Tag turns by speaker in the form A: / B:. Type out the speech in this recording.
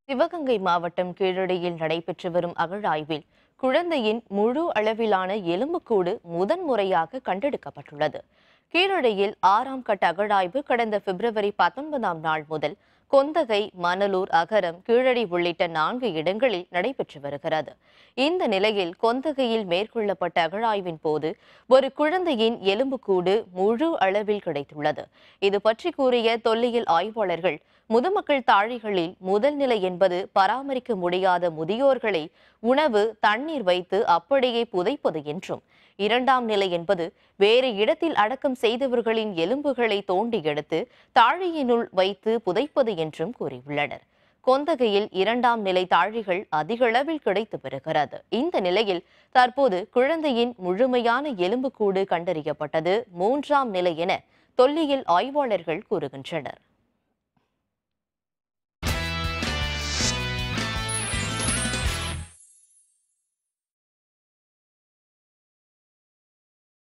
A: சிவகங்கை மாவட்டம் கீழடியில் நடைபெற்று வரும் அகழாய்வில் குழந்தையின் முழு அளவிலான எலும்புக்கூடு முதன்முறையாக கண்டெடுக்கப்பட்டுள்ளது கீழடியில் ஆறாம் கட்ட அகழாய்வு கடந்த பிப்ரவரி பத்தொன்பதாம் நாள் முதல் கொந்தகை மணலூர் அகரம் கீழடி உள்ளிட்ட நான்கு இடங்களில் நடைபெற்று வருகிறது இந்த நிலையில் கொந்தகையில் மேற்கொள்ளப்பட்ட அகழாய்வின் போது ஒரு குழந்தையின் எலும்புக்கூடு முழு அளவில் கிடைத்துள்ளது இது பற்றி கூறிய தொல்லியல் ஆய்வாளர்கள் முதுமக்கள் தாழிகளில் முதல் நிலை என்பது பராமரிக்க முடியாத முதியோர்களை உணவு தண்ணீர் வைத்து அப்படியே புதைப்பது என்றும் இரண்டாம் நிலை என்பது வேறு இடத்தில் அடக்கம் செய்தவர்களின் எலும்புகளை தோண்டி எடுத்து தாழியினுள் வைத்து புதைப்பது என்றும் கூறியுள்ளனர் கொந்தகையில் இரண்டாம் நிலை தாழிகள் அதிகளவில் கிடைத்து வருகிறது இந்த நிலையில் தற்போது குழந்தையின் முழுமையான எலும்புக்கூடு கண்டறியப்பட்டது மூன்றாம் நிலை என தொல்லியல் ஆய்வாளர்கள் கூறுகின்றனர்